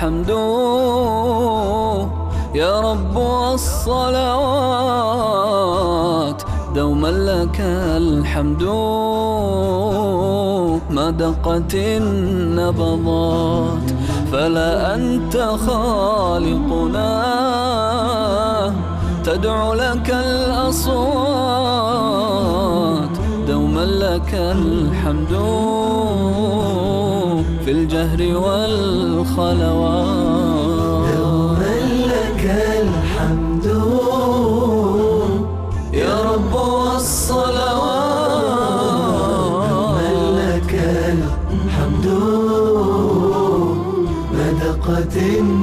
الحمد يا رب والصلوات دوما لك الحمد ما دقت النبضات فلا أنت خالقنا تدعو لك الأصوات دوما لك الحمد في الجهر والخلوات دوما لك الحمد يا رب والصلوات لك الحمد مدقت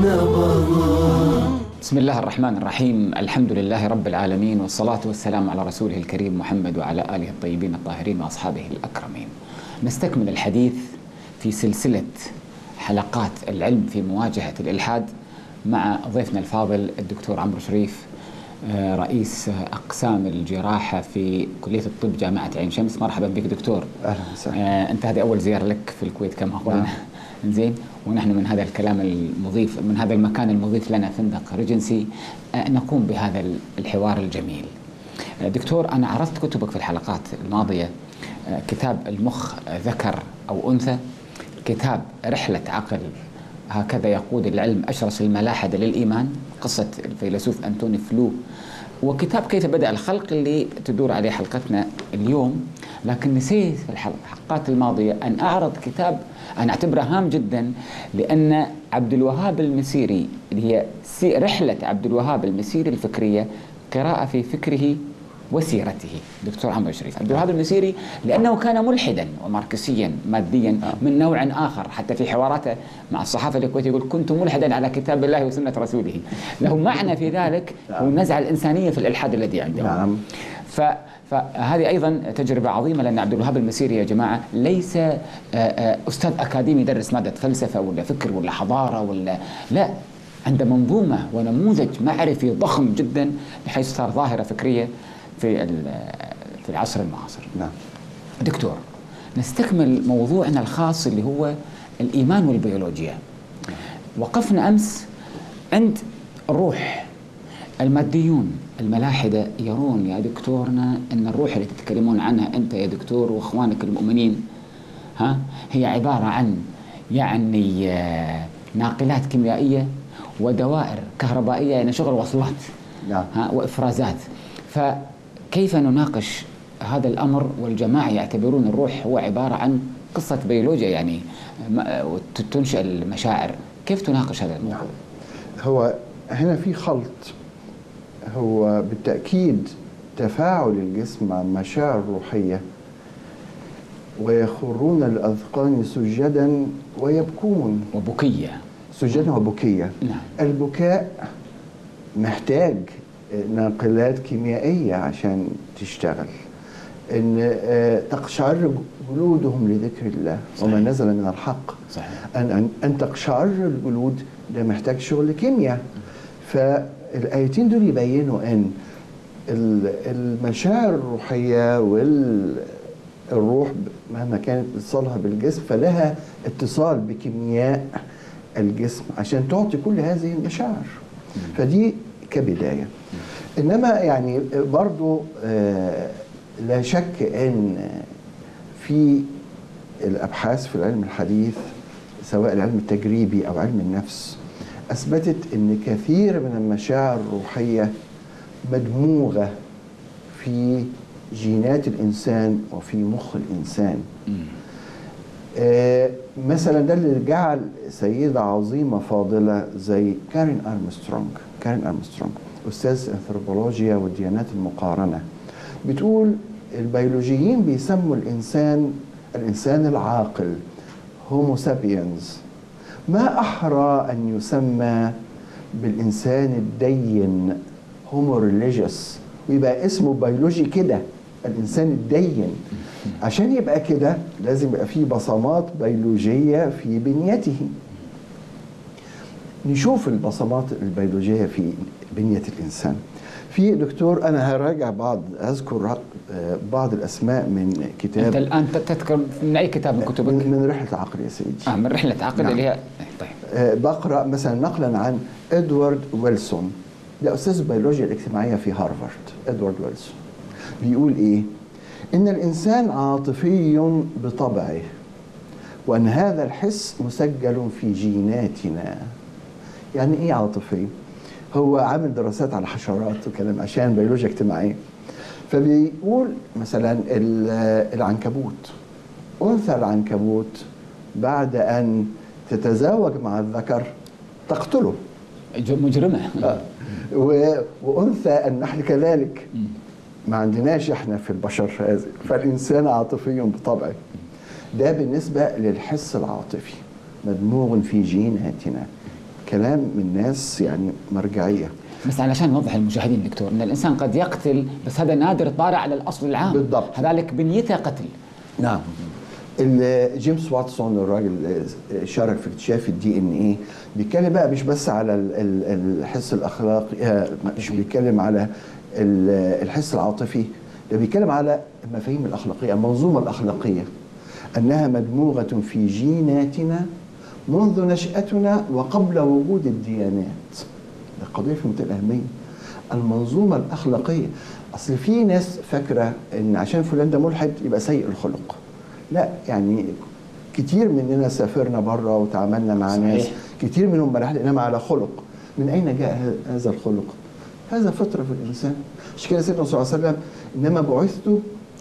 النبضات بسم الله الرحمن الرحيم الحمد لله رب العالمين والصلاة والسلام على رسوله الكريم محمد وعلى آله الطيبين الطاهرين وأصحابه الأكرمين نستكمل الحديث في سلسلة حلقات العلم في مواجهة الإلحاد مع ضيفنا الفاضل الدكتور عمرو شريف آه، رئيس أقسام الجراحة في كلية الطب جامعة عين شمس مرحبا بك دكتور اهلا وسهلا آه، انت هذه اول زياره لك في الكويت كما قلنا نعم. زين ونحن من هذا الكلام المضيف من هذا المكان المضيف لنا فندق ريجنسي آه، نقوم بهذا الحوار الجميل آه، دكتور انا عرضت كتبك في الحلقات الماضيه آه، كتاب المخ ذكر او انثى كتاب رحله عقل هكذا يقود العلم اشرس الملاحده للايمان قصه الفيلسوف انتوني فلو وكتاب كيف بدأ الخلق اللي تدور عليه حلقتنا اليوم لكن نسيت في الحلقات الماضية أن أعرض كتاب أنا أعتبره هام جدا لأن عبد الوهاب المسيري اللي هي سي- رحلة عبد الوهاب المسيري الفكرية قراءة في فكره وسيرته دكتور عمرو شريف عبد الوهاب المسيري لأنه كان ملحدا وماركسيا ماديا من نوع آخر حتى في حواراته مع الصحافة الكويتية يقول كنت ملحدا على كتاب الله وسنة رسوله له معنى في ذلك هو النزعة الإنسانية في الإلحاد الذي عنده نعم. ف فهذه ايضا تجربه عظيمه لان عبد الوهاب المسيري يا جماعه ليس آه، آه، استاذ اكاديمي يدرس ماده فلسفه ولا فكر ولا حضاره ولا لا عنده منظومه ونموذج معرفي ضخم جدا بحيث صار ظاهره فكريه في ال- في العصر المعاصر. نعم دكتور نستكمل موضوعنا الخاص اللي هو الايمان والبيولوجيا. وقفنا امس عند الروح الماديون الملاحده يرون يا دكتورنا ان الروح اللي تتكلمون عنها انت يا دكتور واخوانك المؤمنين ها هي عباره عن يعني آه، ناقلات كيميائيه ودوائر كهربائيه يعني شغل وصلات نعم. ها وافرازات فكيف نناقش هذا الامر والجماعه يعتبرون الروح هو عباره عن قصه بيولوجيا يعني ما- تنشا المشاعر كيف تناقش هذا الموضوع؟ هو هنا في خلط هو بالتأكيد تفاعل الجسم مع المشاعر الروحية ويخرون الأذقان سجدا ويبكون وبكيه سجدا وبكية نعم. البكاء محتاج ناقلات كيميائية عشان تشتغل ان آه، تقشعر جلودهم لذكر الله وما صحيح. نزل من الحق صحيح. ان ان, أن تقشعر الجلود ده محتاج شغل كيمياء فالايتين دول يبينوا ان ال- المشاعر الروحيه والروح مهما كانت اتصالها بالجسم فلها اتصال بكيمياء الجسم عشان تعطي كل هذه المشاعر فدي كبدايه انما يعني برضو آه، لا شك ان في الابحاث في العلم الحديث سواء العلم التجريبي او علم النفس اثبتت ان كثير من المشاعر الروحيه مدموغه في جينات الانسان وفي مخ الانسان آه، مثلا ده اللي جعل سيدة عظيمة فاضلة زي كارين أرمسترونج كارين أرمسترونج أستاذ أنثروبولوجيا والديانات المقارنة بتقول البيولوجيين بيسموا الإنسان الإنسان العاقل هومو سابينز ما أحرى أن يسمى بالإنسان الدين هومو ريليجيوس ويبقى اسمه بيولوجي كده الإنسان الدين عشان يبقى كده لازم يبقى فيه بصمات بيولوجية في بنيته نشوف البصمات البيولوجية في بنية الإنسان في دكتور أنا هراجع بعض أذكر آه، بعض الأسماء من انت كتاب الان تذكر من اي كتاب من كتبك؟ من, من رحلة العقل يا سيدي آه من رحله عقل نعم. اللي هي طيب آه، بقرا مثلا نقلا عن ادوارد ويلسون ده استاذ البيولوجيا الاجتماعيه في هارفارد ادوارد ويلسون بيقول ايه ان الانسان عاطفي بطبعه وان هذا الحس مسجل في جيناتنا يعني ايه عاطفي هو عامل دراسات على الحشرات وكلام عشان بيولوجيا اجتماعيه فبيقول مثلا ال- العنكبوت انثى العنكبوت بعد ان تتزاوج مع الذكر تقتله ج- مجرمه آه. و- وانثى النحل كذلك ما عندناش احنا في البشر هذا فالانسان عاطفي بطبعه ده بالنسبه للحس العاطفي مدموغ في جيناتنا كلام من ناس يعني مرجعيه بس علشان نوضح للمشاهدين دكتور ان الانسان قد يقتل بس هذا نادر طارئ على الاصل العام بالضبط. هذلك بنيته قتل نعم ال- جيمس واتسون الراجل اللي شارك في اكتشاف الدي ان ايه بيتكلم بقى مش بس على ال- ال- الحس الاخلاقي آه، مش بيتكلم على ال- الحس العاطفي ده بيتكلم على المفاهيم الاخلاقيه المنظومه الاخلاقيه انها مدموغه في جيناتنا منذ نشاتنا وقبل وجود الديانات ده قضيه في منتهى الاهميه المنظومه الاخلاقيه اصل في ناس فاكره ان عشان فلان ده ملحد يبقى سيء الخلق لا يعني كتير مننا سافرنا بره وتعاملنا مع صحيح. ناس كتير منهم ملاحد انما على خلق من اين جاء ه- هذا الخلق هذا فطره في الانسان عشان كده سيدنا صلى الله عليه وسلم انما بعثت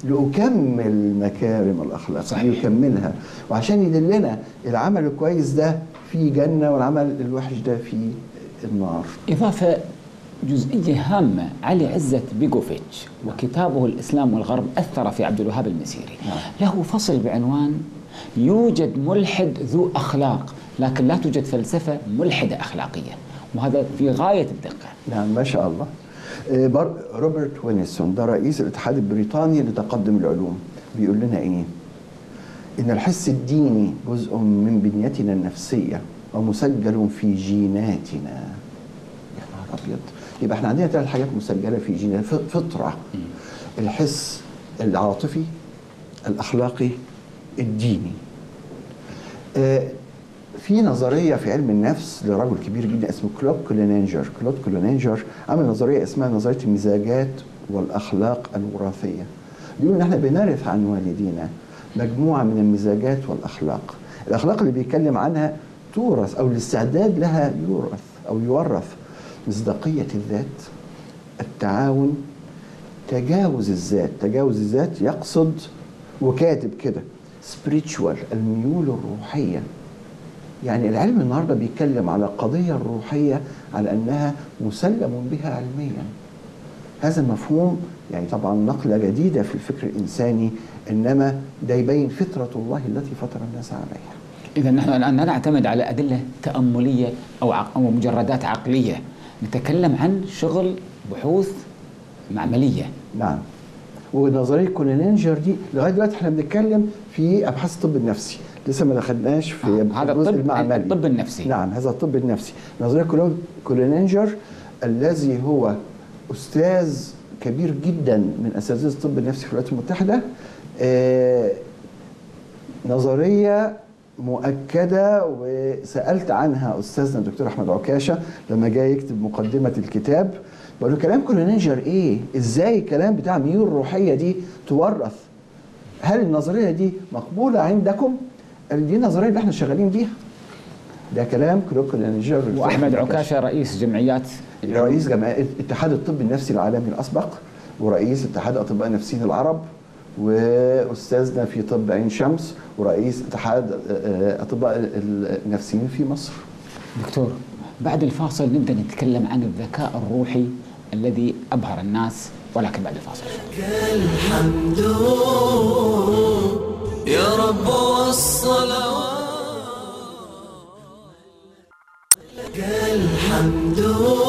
لاكمل مكارم الاخلاق صحيح. يكملها وعشان يدلنا العمل الكويس ده في جنه والعمل الوحش ده في النار إضافة جزئية هامة علي عزت بيجوفيتش وكتابه الإسلام والغرب أثر في عبد الوهاب المسيري له فصل بعنوان يوجد ملحد ذو أخلاق لكن لا توجد فلسفة ملحدة أخلاقية وهذا في غاية الدقة نعم ما شاء الله آه، بر- روبرت وينسون ده رئيس الاتحاد البريطاني لتقدم العلوم بيقول لنا ايه ان الحس الديني جزء من بنيتنا النفسيه ومسجل في جيناتنا يا نهار ابيض يبقى احنا عندنا ثلاث حاجات مسجله في جيناتنا ف- فطره الحس العاطفي الاخلاقي الديني آه، في نظريه في علم النفس لرجل كبير جدا اسمه كلود كولينينجر كلود كولينينجر عمل نظريه اسمها نظريه المزاجات والاخلاق الوراثيه بيقول ان احنا بنرث عن والدينا مجموعه من المزاجات والاخلاق الاخلاق اللي بيتكلم عنها تورث او الاستعداد لها يورث او يورث مصداقيه الذات التعاون تجاوز الذات تجاوز الذات يقصد وكاتب كده spiritual الميول الروحية يعني العلم النهارده بيتكلم على القضية الروحية على أنها مسلم بها علميا هذا المفهوم يعني طبعا نقلة جديدة في الفكر الإنساني إنما ده يبين فطرة الله التي فطر الناس عليها إذا نحن الآن لا نعتمد على أدلة تأملية أو عق- أو مجردات عقلية نتكلم عن شغل بحوث معملية نعم ونظريه كولينينجر دي لغايه دلوقتي احنا بنتكلم في ابحاث الطب النفسي لسه ما دخلناش في آه، هذا الجزء الطب- المعملي الطب النفسي. نعم هذا الطب النفسي نظريه كولو- كولينينجر الذي هو استاذ كبير جدا من اساتذه الطب النفسي في الولايات المتحده آه، نظريه مؤكده وسالت عنها استاذنا الدكتور احمد عكاشه لما جاي يكتب مقدمه الكتاب بقول له كلام كولينينجر ايه؟ ازاي الكلام بتاع ميول الروحيه دي تورث؟ هل النظريه دي مقبوله عندكم؟ قال دي النظريه اللي احنا شغالين بيها. ده كلام كولينينجر وأحمد عكاشة رئيس جمعيات رئيس جمعية اتحاد الطب النفسي العالمي الاسبق ورئيس اتحاد اطباء النفسيين العرب واستاذنا في طب عين شمس ورئيس اتحاد آه، اطباء النفسيين في مصر. دكتور بعد الفاصل نبدأ نتكلم عن الذكاء الروحي الذي أبهر الناس ولكن بعد الفاصل الحمد يا رب والصلوات لك الحمد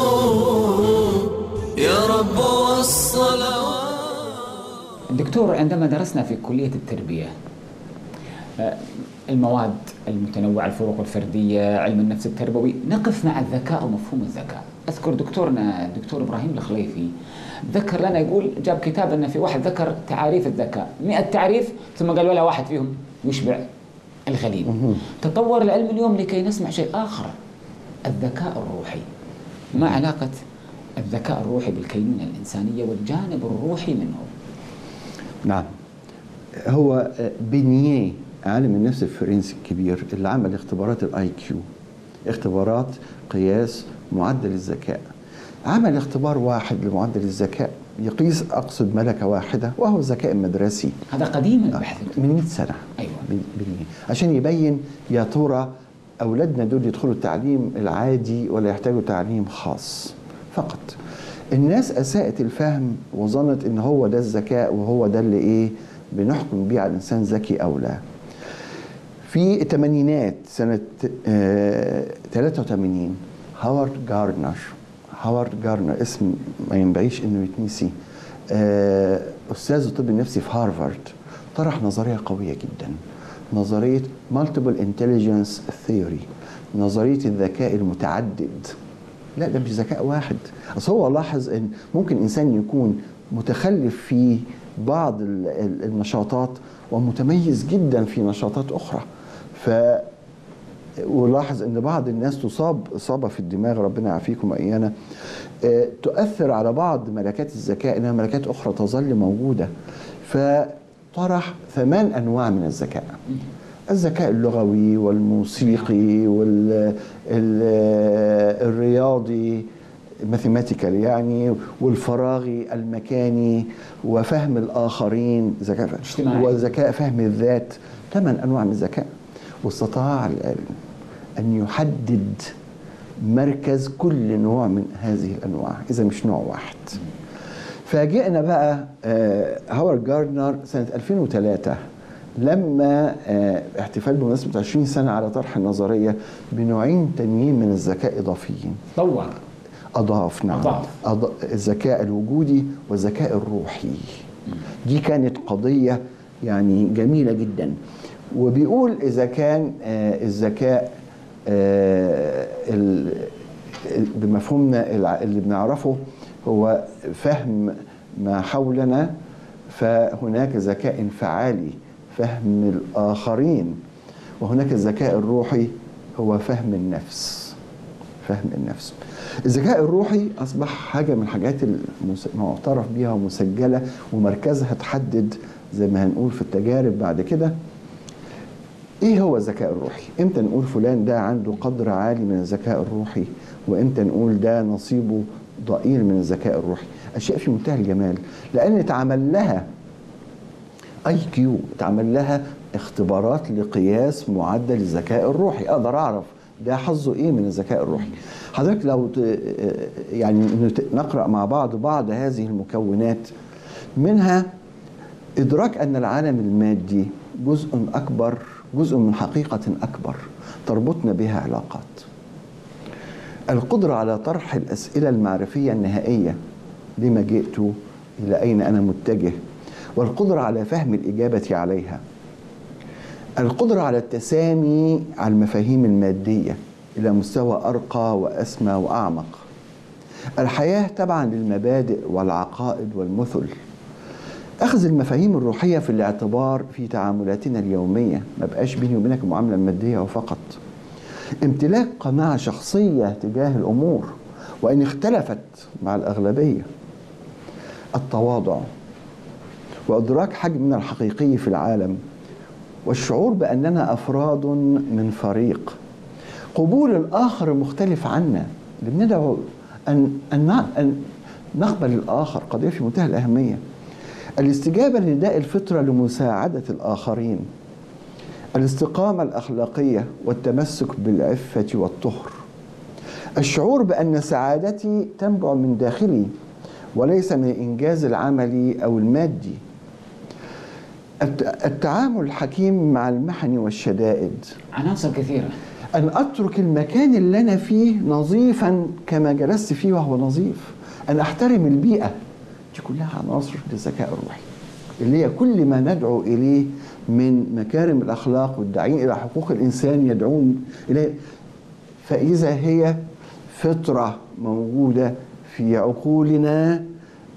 يا رب والصلوات دكتور عندما درسنا في كلية التربية آه، المواد المتنوعة الفروق الفردية علم النفس التربوي نقف مع الذكاء ومفهوم الذكاء أذكر دكتورنا الدكتور إبراهيم الخليفي ذكر لنا يقول جاب كتاب أن في واحد ذكر تعاريف الذكاء مئة تعريف ثم قال ولا واحد فيهم يشبع الغليل تطور العلم اليوم لكي نسمع شيء آخر الذكاء الروحي ما علاقة الذكاء الروحي بالكينونة الإنسانية والجانب الروحي منه نعم هو بنيه عالم النفس الفرنسي الكبير اللي عمل اختبارات الاي كيو اختبارات قياس معدل الذكاء عمل اختبار واحد لمعدل الذكاء يقيس اقصد ملكه واحده وهو الذكاء المدرسي هذا قديم البحث من 100 سنه أيوة. بنيه عشان يبين يا ترى اولادنا دول يدخلوا التعليم العادي ولا يحتاجوا تعليم خاص فقط الناس اساءت الفهم وظنت ان هو ده الذكاء وهو ده اللي ايه بنحكم بيه على الانسان ذكي او لا في الثمانينات سنة آه 83 هاورد جاردنر هاورد جاردنر اسم ما ينبغيش انه يتنسي آه استاذ الطب النفسي في هارفارد طرح نظرية قوية جدا نظرية multiple intelligence theory نظرية الذكاء المتعدد لا ده مش ذكاء واحد اصل هو لاحظ ان ممكن انسان يكون متخلف في بعض ال- ال- النشاطات ومتميز جدا في نشاطات اخرى ف ولاحظ ان بعض الناس تصاب اصابه في الدماغ ربنا يعافيكم وايانا آه، تؤثر على بعض ملكات الذكاء انها ملكات اخرى تظل موجوده فطرح ثمان انواع من الذكاء الذكاء اللغوي والموسيقي والرياضي ماثيماتيكال يعني والفراغي المكاني وفهم الاخرين ذكاء اجتماعي. وذكاء فهم الذات ثمان انواع من الذكاء واستطاع العلم ان يحدد مركز كل نوع من هذه الانواع اذا مش نوع واحد فاجئنا بقى آه، هاورد جاردنر سنه 2003 لما آه، احتفال بمناسبه 20 سنه على طرح النظريه بنوعين تانيين من الذكاء اضافيين طور أضاف نعم أضاف. أض... الذكاء الوجودي والذكاء الروحي دي كانت قضية يعني جميلة جدا وبيقول إذا كان آه الذكاء آه ال... بمفهومنا الع- اللي بنعرفه هو فهم ما حولنا فهناك ذكاء انفعالي فهم الآخرين وهناك الذكاء الروحي هو فهم النفس فهم النفس الذكاء الروحي أصبح حاجة من الحاجات المس- المعترف بيها ومسجلة ومركزها تحدد زي ما هنقول في التجارب بعد كده ايه هو الذكاء الروحي امتى نقول فلان ده عنده قدر عالي من الذكاء الروحي وامتى نقول ده نصيبه ضئيل من الذكاء الروحي اشياء في منتهى الجمال لان اتعمل لها اي كيو اتعمل لها اختبارات لقياس معدل الذكاء الروحي اقدر اعرف ده حظه ايه من الذكاء الروحي حضرتك لو ت- يعني نت- نقرا مع بعض بعض هذه المكونات منها ادراك ان العالم المادي جزء اكبر جزء من حقيقه اكبر تربطنا بها علاقات القدره على طرح الاسئله المعرفيه النهائيه لما جئت الى اين انا متجه والقدره على فهم الاجابه عليها القدره على التسامي على المفاهيم الماديه الى مستوى ارقى واسمى واعمق الحياه تبعا للمبادئ والعقائد والمثل اخذ المفاهيم الروحيه في الاعتبار في تعاملاتنا اليوميه ما بقاش بيني وبينك المعامله الماديه وفقط امتلاك قناعه شخصيه تجاه الامور وان اختلفت مع الاغلبيه التواضع وادراك حجمنا الحقيقي في العالم والشعور باننا افراد من فريق قبول الاخر المختلف عنا اللي بندعو ان ان ان نقبل الاخر قضيه في منتهى الاهميه الاستجابه لنداء الفطره لمساعده الاخرين الاستقامه الاخلاقيه والتمسك بالعفه والطهر الشعور بان سعادتي تنبع من داخلي وليس من الانجاز العملي او المادي الت- التعامل الحكيم مع المحن والشدائد عناصر كثيرة أن أترك المكان اللي أنا فيه نظيفا كما جلست فيه وهو نظيف أن أحترم البيئة دي كلها عناصر للذكاء الروحي اللي هي كل ما ندعو إليه من مكارم الأخلاق والداعين إلى حقوق الإنسان يدعون إليه فإذا هي فطرة موجودة في عقولنا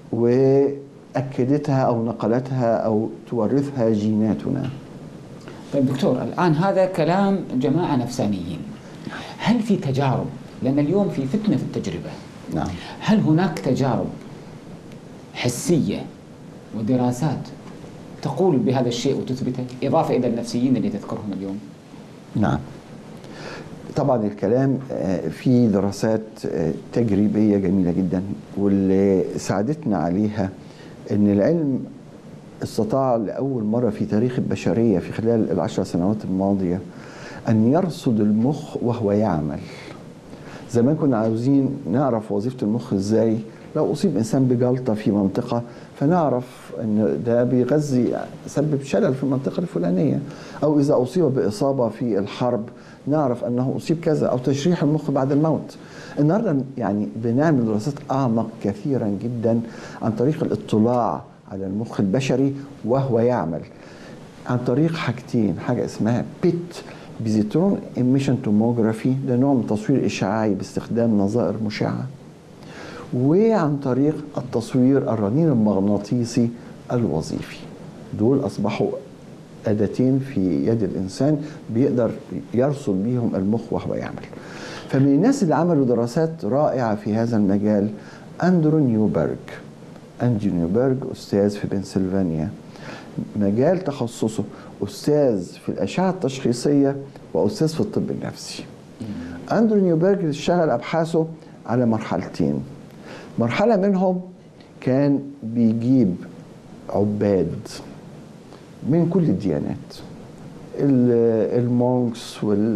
وأكدتها أو نقلتها أو تورثها جيناتنا طيب دكتور الآن هذا كلام جماعة نفسانيين هل في تجارب لأن اليوم في فتنة في التجربة نعم هل هناك تجارب حسية ودراسات تقول بهذا الشيء وتثبته إضافة إلى النفسيين اللي تذكرهم اليوم نعم طبعا الكلام آه، في دراسات آه، تجريبية جميلة جدا واللي ساعدتنا عليها ان العلم استطاع لأول مرة في تاريخ البشرية في خلال العشر سنوات الماضية أن يرصد المخ وهو يعمل زمان كنا عاوزين نعرف وظيفة المخ ازاي لو أصيب إنسان بجلطة في منطقة فنعرف أن ده بيغذي سبب شلل في المنطقة الفلانية أو إذا أصيب بإصابة في الحرب نعرف أنه أصيب كذا أو تشريح المخ بعد الموت النهاردة يعني بنعمل دراسات أعمق كثيرا جدا عن طريق الاطلاع على المخ البشري وهو يعمل عن طريق حاجتين حاجة اسمها بيت بيزيترون ايميشن توموجرافي ده نوع من تصوير إشعاعي باستخدام نظائر مشعة وعن طريق التصوير الرنين المغناطيسي الوظيفي دول أصبحوا أداتين في يد الإنسان بيقدر يرصد بيهم المخ وهو يعمل فمن الناس اللي عملوا دراسات رائعة في هذا المجال أندرو نيوبرج أندرو نيوبرج أستاذ في بنسلفانيا مجال تخصصه أستاذ في الأشعة التشخيصية وأستاذ في الطب النفسي أندرو نيوبرج اشتغل أبحاثه على مرحلتين مرحلة منهم كان بيجيب عباد من كل الديانات ال- المونكس وال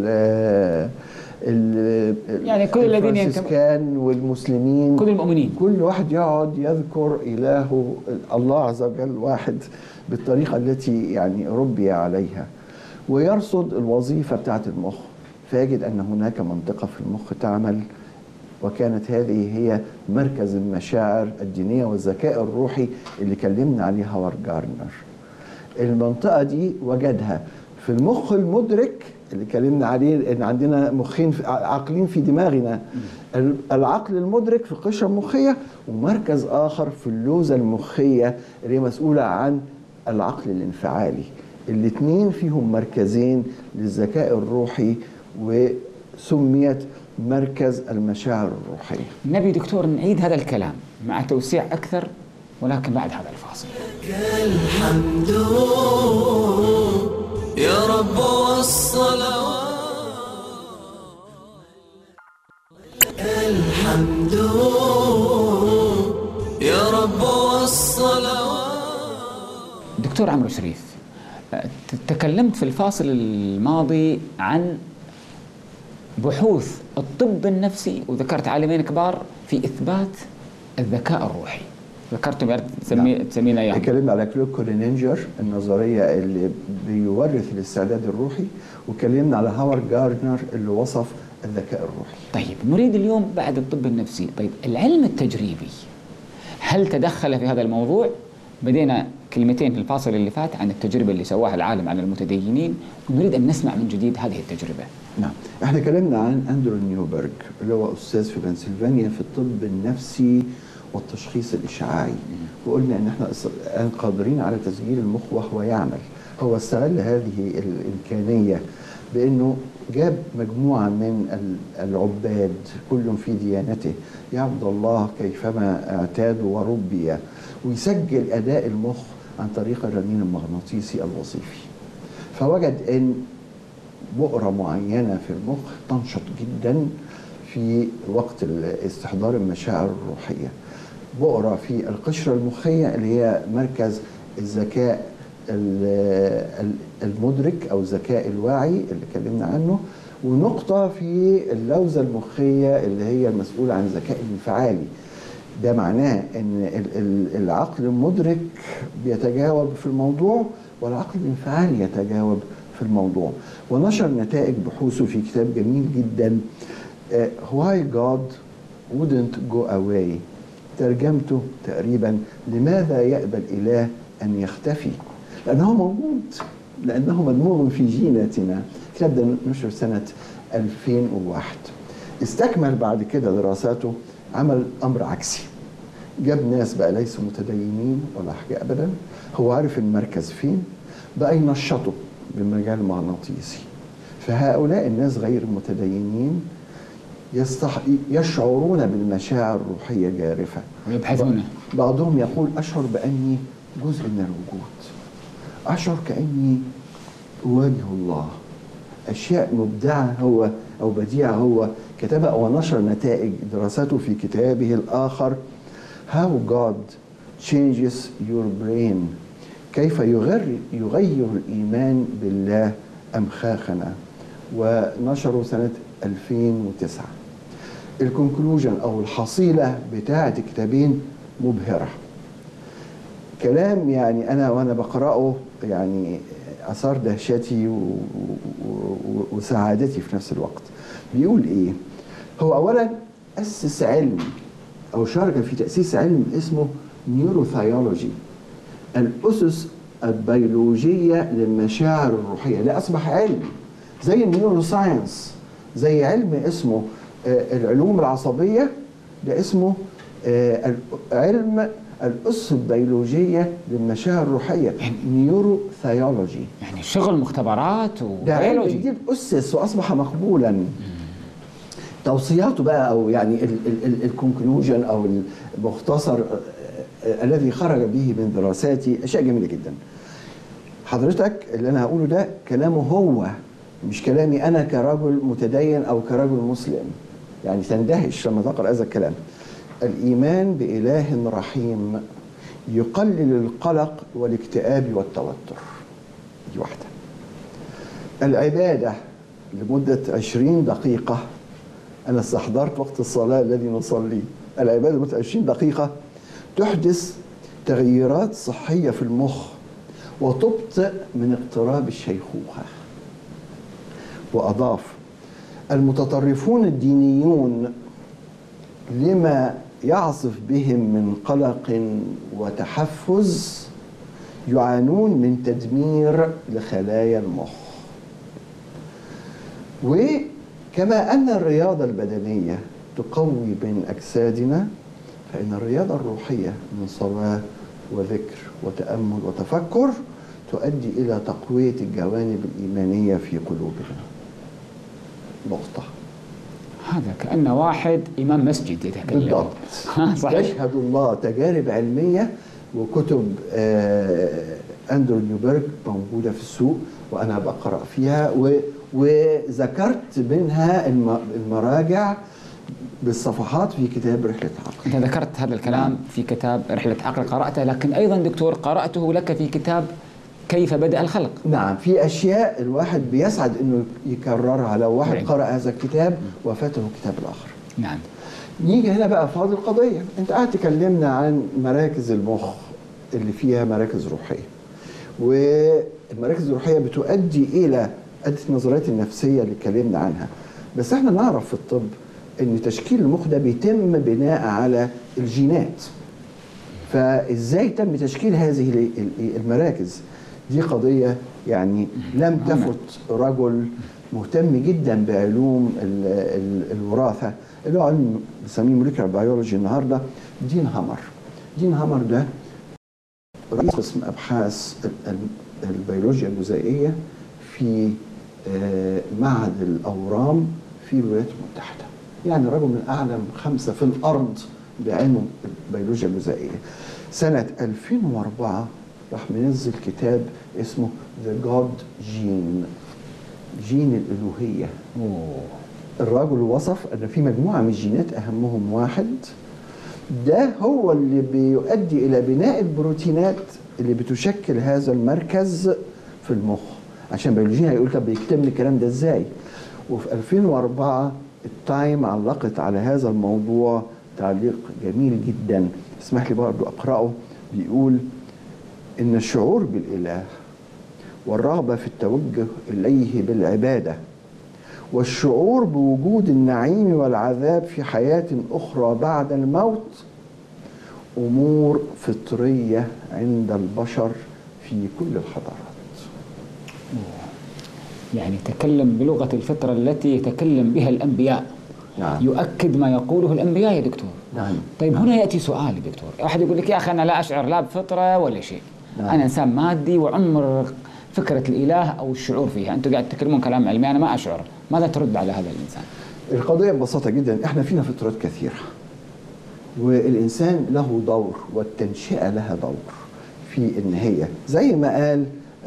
ال- يعني كل الذين ينتموا- الفرنسيسكان والمسلمين كل المؤمنين كل واحد يقعد يذكر إلهه الله عز وجل واحد بالطريقة التي يعني ربي عليها ويرصد الوظيفة بتاعة المخ فيجد أن هناك منطقة في المخ تعمل وكانت هذه هي مركز المشاعر الدينية والذكاء الروحي اللي كلمنا عليه هاورد جارنر المنطقة دي وجدها في المخ المدرك اللي كلمنا عليه ان عندنا مخين في- عقلين في دماغنا ال- العقل المدرك في القشره المخيه ومركز اخر في اللوزه المخيه اللي هي مسؤوله عن العقل الانفعالي الاثنين فيهم مركزين للذكاء الروحي وسميت مركز المشاعر الروحيه نبي دكتور نعيد هذا الكلام مع توسيع أكثر ولكن بعد هذا الفاصل الحمد يا رب والصلوات الحمد يا رب والصلوات دكتور عمرو شريف أه، ت- تكلمت في الفاصل الماضي عن بحوث الطب النفسي وذكرت عالمين كبار في إثبات الذكاء الروحي ذكرتم يا ريت تسمي نعم. تسمينا اياها اتكلمنا على كلوب كولينينجر النظريه اللي بيورث الاستعداد الروحي واتكلمنا على هاورد جاردنر اللي وصف الذكاء الروحي طيب نريد اليوم بعد الطب النفسي طيب العلم التجريبي هل تدخل في هذا الموضوع بدينا كلمتين في الفاصل اللي فات عن التجربة اللي سواها العالم على المتدينين ونريد أن نسمع من جديد هذه التجربة نعم احنا اتكلمنا عن اندرو نيوبرج اللي هو استاذ في بنسلفانيا في الطب النفسي والتشخيص الاشعاعي وقلنا ان احنا اس- الان قادرين على تسجيل المخ وهو يعمل هو استغل هذه الامكانيه بانه جاب مجموعه من ال- العباد كل في ديانته يعبد الله كيفما اعتادوا وربي ويسجل اداء المخ عن طريق الرنين المغناطيسي الوظيفي فوجد ان بؤرة معينة في المخ تنشط جدا في وقت ال- استحضار المشاعر الروحية بؤرة في القشرة المخية اللي هي مركز الذكاء ال- ال- المدرك أو الذكاء الواعي اللي اتكلمنا عنه ونقطة في اللوزة المخية اللي هي المسؤولة عن الذكاء الانفعالي ده معناه ان ال- ال- العقل المدرك بيتجاوب في الموضوع والعقل الانفعالي يتجاوب في الموضوع ونشر نتائج بحوثه في كتاب جميل جدا آه، Why God wouldn't go away ترجمته تقريبا لماذا يأبى الإله أن يختفي لأنه موجود لأنه مدموغ في جيناتنا الكتاب ده نشر سنة 2001 استكمل بعد كده دراساته عمل أمر عكسي جاب ناس بقى ليسوا متدينين ولا حاجة أبدا هو عارف المركز فين بقى ينشطه بمجال مغناطيسي فهؤلاء الناس غير المتدينين يستح... يشعرون بالمشاعر الروحية جارفة ويبحثونه بعضهم يقول أشعر بأني جزء من الوجود أشعر كأني أواجه الله أشياء مبدعة هو أو بديعة هو كتبها ونشر نتائج دراسته في كتابه الآخر How God Changes Your Brain كيف يغير, يغير الإيمان بالله أمخاخنا ونشره سنة 2009 الكونكلوجن أو الحصيلة بتاعة الكتابين مبهرة كلام يعني أنا وأنا بقرأه يعني أثار دهشتي و- و- و- وسعادتي في نفس الوقت بيقول إيه هو أولا أسس علم أو شارك في تأسيس علم اسمه نيوروثيولوجي الأسس البيولوجية للمشاعر الروحية لا أصبح علم زي النيورو ساينس زي علم اسمه آه، العلوم العصبية ده اسمه آه، علم الأسس البيولوجية للمشاعر الروحية نيورو ثيولوجي يعني شغل مختبرات ده علم وبيولوجي جديد أسس وأصبح مقبولا توصياته بقى أو يعني الكونكلوجن أو المختصر آه، آه، الذي خرج به من دراساتي أشياء جميلة جدا حضرتك اللي أنا هقوله ده كلامه هو مش كلامي أنا كرجل متدين أو كرجل مسلم يعني تندهش لما تقرأ هذا الكلام الإيمان بإله رحيم يقلل القلق والاكتئاب والتوتر دي واحدة العبادة لمدة عشرين دقيقة أنا استحضرت وقت الصلاة الذي نصلي العبادة لمدة عشرين دقيقة تحدث تغييرات صحية في المخ وتبطئ من اقتراب الشيخوخة وأضاف المتطرفون الدينيون لما يعصف بهم من قلق وتحفز يعانون من تدمير لخلايا المخ وكما أن الرياضة البدنية تقوي بين أجسادنا فإن الرياضة الروحية من صلاة وذكر وتأمل وتفكر تؤدي إلى تقوية الجوانب الإيمانية في قلوبنا نقطة هذا كأنه واحد إمام مسجد يتكلم بالضبط صحيح يشهد الله تجارب علمية وكتب آه، أندرو نيوبرج موجودة في السوق وأنا بقرأ فيها و وذكرت منها الم- المراجع بالصفحات في كتاب رحلة عقل أنت ذكرت هذا الكلام في كتاب رحلة عقل قرأته لكن أيضا دكتور قرأته لك في كتاب كيف بدأ الخلق نعم في أشياء الواحد بيسعد إنه يكررها لو واحد نعم. قرأ هذا الكتاب وفاته الكتاب الآخر نعم نيجي هنا بقى فاضل القضية انت قاعد تكلمنا عن مراكز المخ اللي فيها مراكز روحية والمراكز الروحية بتؤدي إلى أدت النظريات النفسية اللي اتكلمنا عنها بس احنا نعرف في الطب ان تشكيل المخ ده بيتم بناء على الجينات فازاي تم تشكيل هذه ال- ال- المراكز دي قضية يعني لم تفت رجل مهتم جدا بعلوم ال- ال- الوراثة اللي هو علم بنسميه موليكولار بيولوجي النهارده دين هامر دين هامر ده رئيس قسم ابحاث ال- ال- البيولوجيا الجزيئيه في آه، معهد الاورام في الولايات المتحده يعني رجل من اعلم خمسه في الارض بعلم البيولوجيا الجزيئيه سنه 2004 راح منزل كتاب اسمه ذا جود جين جين الالوهيه أوه. الرجل وصف ان في مجموعه من الجينات اهمهم واحد ده هو اللي بيؤدي الى بناء البروتينات اللي بتشكل هذا المركز في المخ عشان بيولوجيا هيقول طب بيكتب لي الكلام ده ازاي وفي 2004 التايم علقت على هذا الموضوع تعليق جميل جدا اسمح لي برضو اقراه بيقول ان الشعور بالاله والرغبه في التوجه اليه بالعباده والشعور بوجود النعيم والعذاب في حياة أخرى بعد الموت أمور فطرية عند البشر في كل الحضارات يعني تكلم بلغة الفطرة التي يتكلم بها الأنبياء نعم. يؤكد ما يقوله الأنبياء يا دكتور نعم طيب هنا يأتي سؤال يا دكتور أحد يقول لك يا أخي أنا لا أشعر لا بفطرة ولا شيء نعم. أنا إنسان مادي وعمر فكره الاله او الشعور فيها انتم قاعد تتكلمون كلام علمي انا ما اشعر ماذا ترد على هذا الانسان القضية ببساطة جدا احنا فينا فطرات كثيرة والإنسان له دور والتنشئة لها دور في إن هي زي ما قال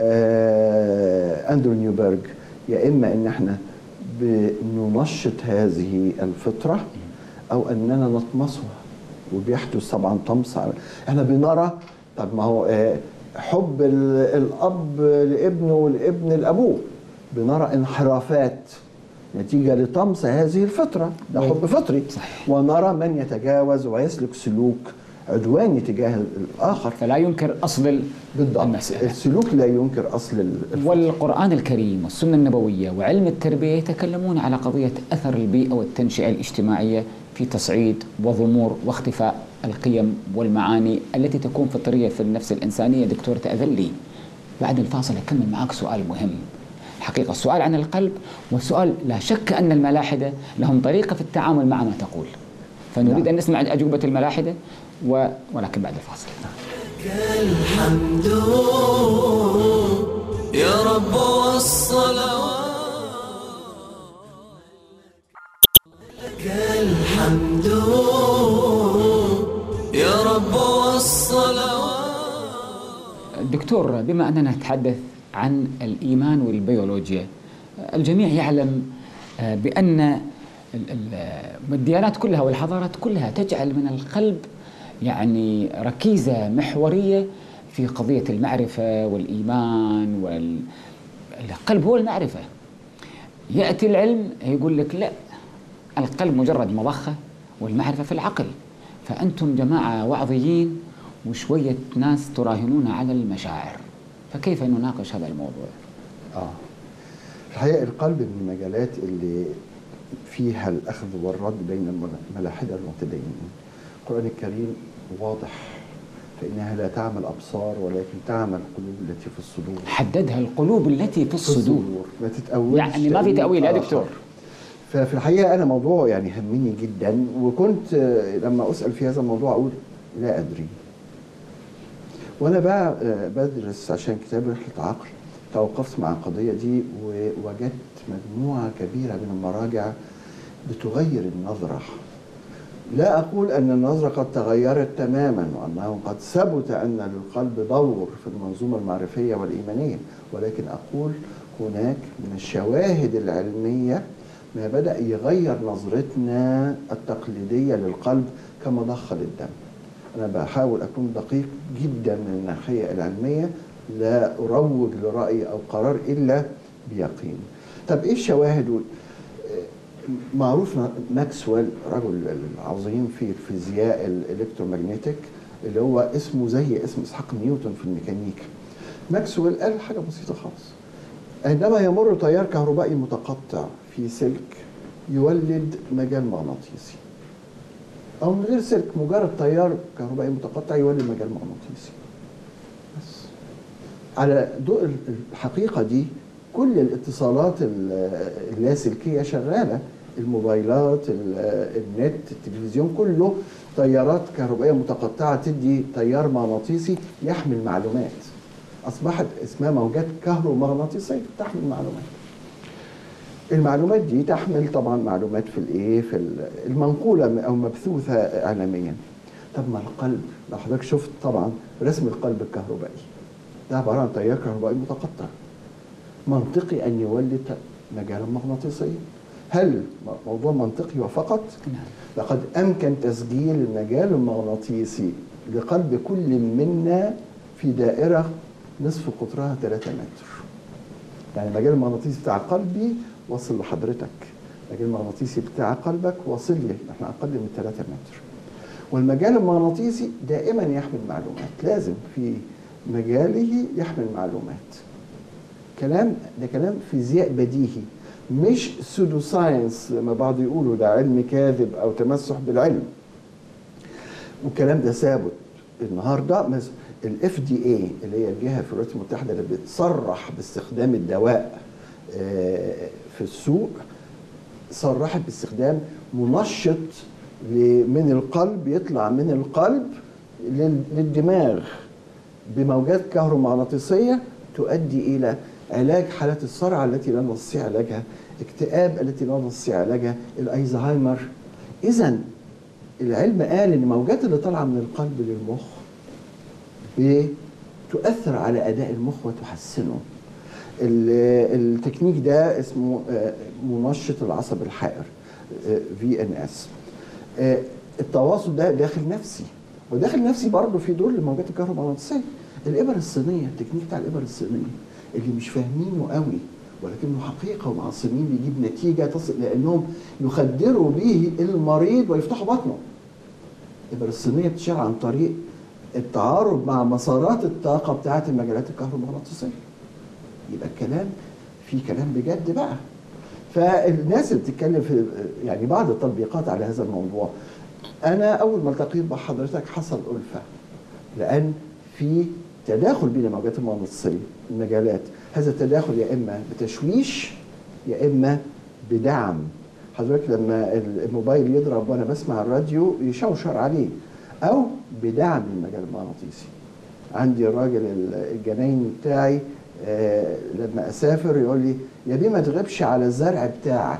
آه أندرو نيوبرج يا إما إن احنا بننشط هذه الفطرة أو أننا نطمسها وبيحدث طبعا طمس على- احنا بنرى طب ما هو آه حب ال- الأب لابنه والابن لأبوه بنرى انحرافات نتيجة لطمس هذه الفطرة ده حب فطري صحيح. ونرى من يتجاوز ويسلك سلوك عدواني تجاه الآخر فلا ينكر اصل ال- بالضبط المساله السلوك لا ينكر أصل ال- الفطرة والقرآن الكريم والسنة النبوية وعلم التربية يتكلمون على قضية أثر البيئة والتنشئة الاجتماعية في تصعيد وضمور واختفاء القيم والمعاني التي تكون فطرية في النفس الإنسانية دكتور تأذن لي بعد الفاصل أكمل معك سؤال مهم حقيقة السؤال عن القلب والسؤال لا شك أن الملاحدة لهم طريقة في التعامل مع ما تقول فنريد نعم. أن نسمع أجوبة الملاحدة و... ولكن بعد الفاصل الحمد يا رب والصلوات لك الحمد يا رب والصلوات دكتور بما أننا نتحدث عن الإيمان والبيولوجيا الجميع يعلم آه، بأن ال- ال- الديانات كلها والحضارات كلها تجعل من القلب يعني ركيزة محورية في قضية المعرفة والإيمان والقلب هو المعرفة يأتي العلم يقول لك لا القلب مجرد مضخة والمعرفة في العقل فأنتم جماعة وعظيين وشوية ناس تراهنون على المشاعر فكيف نناقش هذا الموضوع؟ آه. الحقيقة القلب من المجالات اللي فيها الأخذ والرد بين الملاحدة والمتدينين القرآن الكريم واضح فإنها لا تعمل أبصار ولكن تعمل القلوب التي في الصدور حددها القلوب التي في الصدور ما تتأولش يعني ما في تأويل يا آخر. دكتور. ففي الحقيقة أنا موضوع يعني همني جدا وكنت آه، لما أسأل في هذا الموضوع أقول لا أدري وأنا بقى آه، بدرس عشان كتاب رحلة عقل توقفت مع القضية دي ووجدت مجموعة كبيرة من المراجع بتغير النظرة لا أقول أن النظرة قد تغيرت تماما وأنه قد ثبت أن للقلب دور في المنظومة المعرفية والإيمانية ولكن أقول هناك من الشواهد العلمية ما بدأ يغير نظرتنا التقليدية للقلب كمضخة للدم أنا بحاول أكون دقيق جدا من الناحية العلمية لا أروج لرأي أو قرار إلا بيقين طب إيه الشواهد وال- معروف ماكسويل رجل العظيم في الفيزياء الالكترومagnetic اللي هو اسمه زي اسم اسحاق نيوتن في الميكانيكا ماكسويل قال حاجه بسيطه خالص عندما يمر تيار كهربائي متقطع في سلك يولد مجال مغناطيسي او من غير سلك مجرد تيار كهربائي متقطع يولد مجال مغناطيسي بس على ضوء الحقيقة دي كل الاتصالات ال- اللاسلكية شغالة الموبايلات ال- النت التلفزيون كله تيارات كهربائية متقطعة تدي تيار مغناطيسي يحمل معلومات أصبحت اسمها موجات كهرومغناطيسية تحمل معلومات المعلومات دي تحمل طبعا معلومات في الايه في ال- المنقوله او مبثوثه اعلاميا طب ما القلب لو حضرتك شفت طبعا رسم القلب الكهربائي ده عباره عن تيار كهربائي متقطع منطقي ان يولد مجالا مغناطيسيا هل موضوع منطقي وفقط نعم. لقد امكن تسجيل المجال المغناطيسي لقلب كل منا في دائره نصف قطرها 3 متر يعني المجال المغناطيسي بتاع قلبي واصل لحضرتك المجال المغناطيسي بتاع قلبك واصل لي احنا اقل من 3 متر والمجال المغناطيسي دائما يحمل معلومات لازم في مجاله يحمل معلومات كلام ده كلام فيزياء بديهي مش سودو ساينس لما بعض يقولوا ده علم كاذب او تمسح بالعلم والكلام ده ثابت النهارده الاف دي اي اللي هي الجهه في الولايات المتحده اللي بتصرح باستخدام الدواء آه، في السوق صرحت باستخدام منشط ل- من القلب يطلع من القلب لل- للدماغ بموجات كهرومغناطيسيه تؤدي الى علاج حالات الصرع التي لا نستطيع علاجها اكتئاب التي لا نستطيع علاجها الايزهايمر اذا العلم قال ان الموجات اللي طالعه من القلب للمخ بتؤثر على اداء المخ وتحسنه ال- التكنيك ده اسمه آه، منشط العصب الحائر في ان اس التواصل ده داخل نفسي وداخل نفسي برضه في دور للموجات الكهرومغناطيسيه الابر الصينيه التكنيك بتاع الابر الصينيه اللي مش فاهمينه قوي ولكنه حقيقه ومعصمين بيجيب نتيجه تصل لانهم يخدروا به المريض ويفتحوا بطنه الابر الصينيه بتشتغل عن طريق التعارض مع مسارات الطاقه بتاعه المجالات الكهرومغناطيسيه يبقى الكلام في كلام بجد بقى فالناس اللي بتتكلم في يعني بعض التطبيقات على هذا الموضوع انا اول ما التقيت مع حضرتك حصل الفه لان في تداخل بين الموجات المغناطيسيه المجالات هذا التداخل يا اما بتشويش يا اما بدعم حضرتك لما الموبايل يضرب وانا بسمع الراديو يشوشر عليه او بدعم المجال المغناطيسي عندي الراجل الجناين بتاعي آه، لما اسافر يقول لي يا بيه ما تغيبش على الزرع بتاعك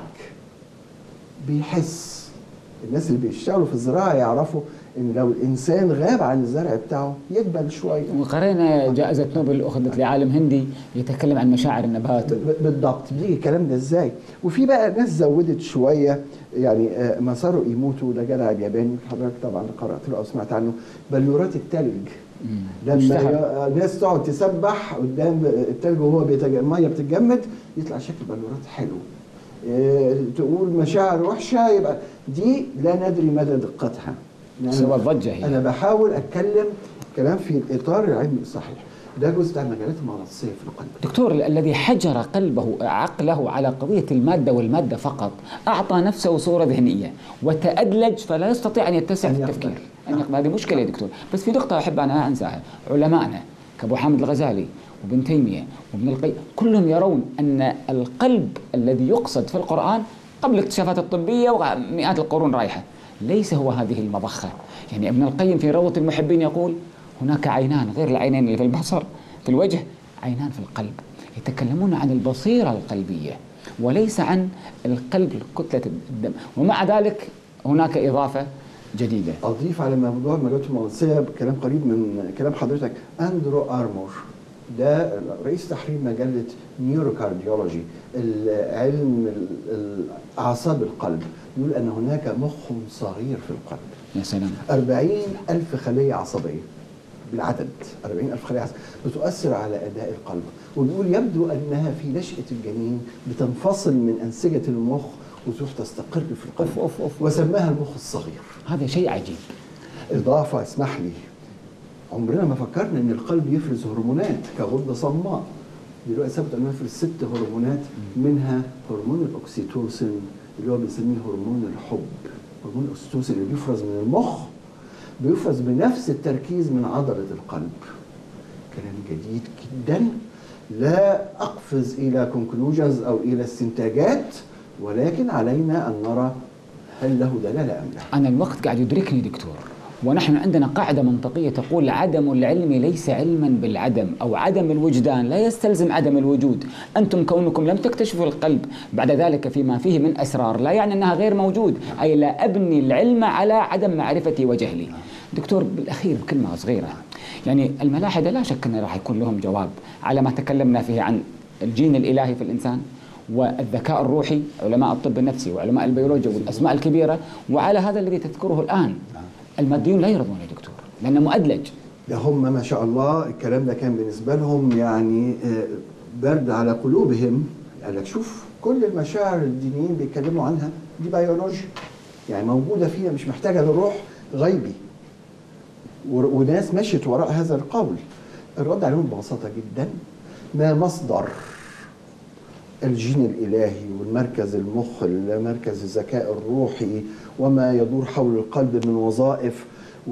بيحس الناس اللي بيشتغلوا في الزراعه يعرفوا ان لو الانسان غاب عن الزرع بتاعه يقبل شويه وقرينا جائزة نوبل أخذت لعالم هندي يتكلم عن مشاعر النبات ب- بالضبط بيجي الكلام ده ازاي وفي بقى ناس زودت شويه يعني آه، مسارو ايموتو ده جدع الياباني حضرتك طبعا قرات له او سمعت عنه بلورات التلج لما اشتهر. ي- الناس تقعد تسبح قدام التلج وهو بيتج... الميه بتتجمد يطلع شكل بلورات حلو آه، تقول مشاعر وحشه يبقى دي لا ندري مدى دقتها يعني سوى الضجة هي انا بحاول اتكلم كلام في الاطار العلمي الصحيح ده جزء بتاع المجالات المغناطيسيه في القلب دكتور الذي حجر قلبه عقله على قضية المادة والمادة فقط أعطى نفسه صورة ذهنية وتأدلج فلا يستطيع أن يتسع أن في يقبل. التفكير أن يقبل هذه مشكلة يا دكتور بس في نقطة أحب أنا أنساها علمائنا كأبو حامد الغزالي وابن تيمية وابن القيم كلهم يرون أن القلب الذي يقصد في القرآن قبل الاكتشافات الطبية ومئات القرون رايحة ليس هو هذه المضخة يعني ابن القيم في روضة المحبين يقول هناك عينان غير العينين اللي في البصر في الوجه عينان في القلب يتكلمون عن البصيرة القلبية وليس عن القلب كتلة الدم ومع ذلك هناك إضافة جديدة اضيف على موضوع المجالات المغناطيسيه كلام قريب من كلام حضرتك اندرو ارمور ده رئيس تحرير مجله نيوروكارديولوجي علم ال- اعصاب القلب يقول ان هناك مخ صغير في القلب يا سلام 40 ألف خلية عصبية بالعدد 40 ألف خلية عصبية بتؤثر على أداء القلب وبيقول يبدو أنها في نشأة الجنين بتنفصل من أنسجة المخ وتروح تستقر في القلب أوف أوف أوف. وسماها المخ الصغير هذا شيء عجيب إضافة اسمح لي عمرنا ما فكرنا إن القلب يفرز هرمونات كغدة صماء دلوقتي ثبت إنه يفرز ست هرمونات منها هرمون الأكسيتوسين اللي هو بنسميه هرمون الحب هرمون الأكسيتوسين اللي بيفرز من المخ بيفرز بنفس التركيز من عضلة القلب كلام جديد جدا لا أقفز إلى كونكلوجنز أو إلى استنتاجات ولكن علينا أن نرى هل له دلالة أم لا أنا الوقت قاعد يدركني دكتور ونحن عندنا قاعدة منطقية تقول عدم العلم ليس علما بالعدم أو عدم الوجدان لا يستلزم عدم الوجود أنتم كونكم لم تكتشفوا القلب بعد ذلك فيما فيه من أسرار لا يعني أنها غير موجود أي لا أبني العلم على عدم معرفتي وجهلي دكتور بالأخير بكلمة صغيرة يعني الملاحدة لا شك أن راح يكون لهم جواب على ما تكلمنا فيه عن الجين الإلهي في الإنسان والذكاء الروحي علماء الطب النفسي وعلماء البيولوجيا والأسماء الكبيرة وعلى هذا الذي تذكره الآن الماديون لا يرضون يا دكتور لأنه مؤدلج ده هم ما شاء الله الكلام ده كان بالنسبة لهم يعني آه، برد على قلوبهم قال لك شوف كل المشاعر الدينيين بيتكلموا عنها دي بيولوجيا يعني موجودة فينا مش محتاجة لروح غيبي ور- وناس مشيت وراء هذا القول الرد عليهم ببساطة جدا ما مصدر الجين الإلهي والمركز المخ مركز الذكاء الروحي وما يدور حول القلب من وظائف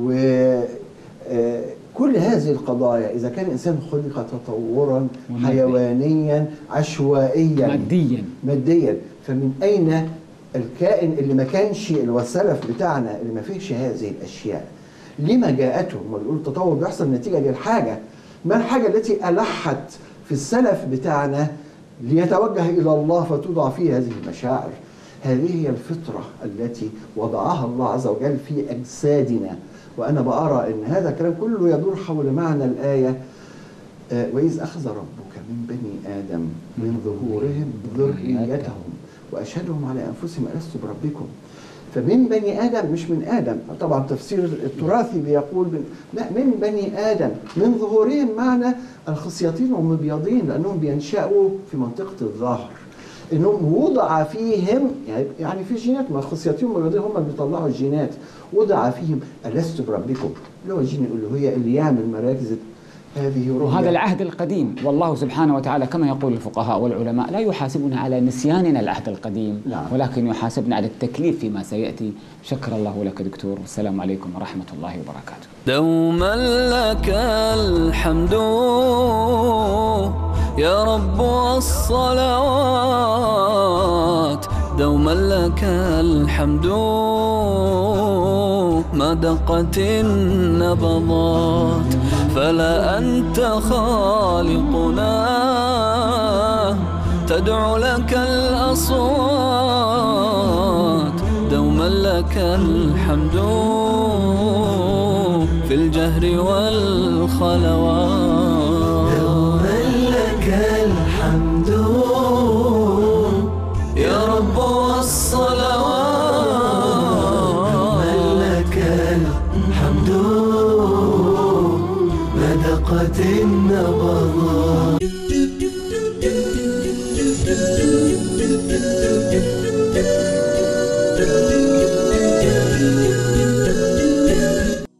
وكل هذه القضايا إذا كان الإنسان خلق تطورا وماديا. حيوانيا عشوائيا ماديا ماديا فمن أين الكائن اللي ما كانش الوسلف بتاعنا اللي ما فيهش هذه الأشياء لما جاءته ما بيقولوا التطور بيحصل نتيجة للحاجة ما الحاجة التي ألحت في السلف بتاعنا ليتوجه إلى الله فتوضع فيه هذه المشاعر هذه هي الفطرة التي وضعها الله عز وجل في أجسادنا وأنا بأرى أن هذا الكلام كله يدور حول معنى الآية آه، وإذ أخذ ربك من بني آدم من ظهورهم ذريتهم وأشهدهم على أنفسهم ألست بربكم فمن بني آدم مش من آدم طبعا تفسير التراثي بيقول من لا من بني آدم من ظهورهم معنى الخصيتين ومبيضين لأنهم بينشأوا في منطقة الظهر انهم وضع فيهم يعني- يعني في جينات ما الخصيتين والمبيضين هم اللي بيطلعوا الجينات وضع فيهم ألست بربكم اللي هو الجين الألوهية اللي يعمل مراكز هذه رؤية وهذا العهد القديم والله سبحانه وتعالى كما يقول الفقهاء والعلماء لا يحاسبنا على نسياننا العهد القديم نعم. ولكن يحاسبنا على التكليف فيما سيأتي شكر الله لك دكتور والسلام عليكم ورحمة الله وبركاته دوما لك الحمد يا رب والصلوات دوما لك الحمد ما دقت النبضات فلا أنت خالقنا تدعو لك الأصوات دوما لك الحمد في الجهر والخلوات دوما لك الحمد يا رب والصلوات دوما لك الحمد ما دقت النبضات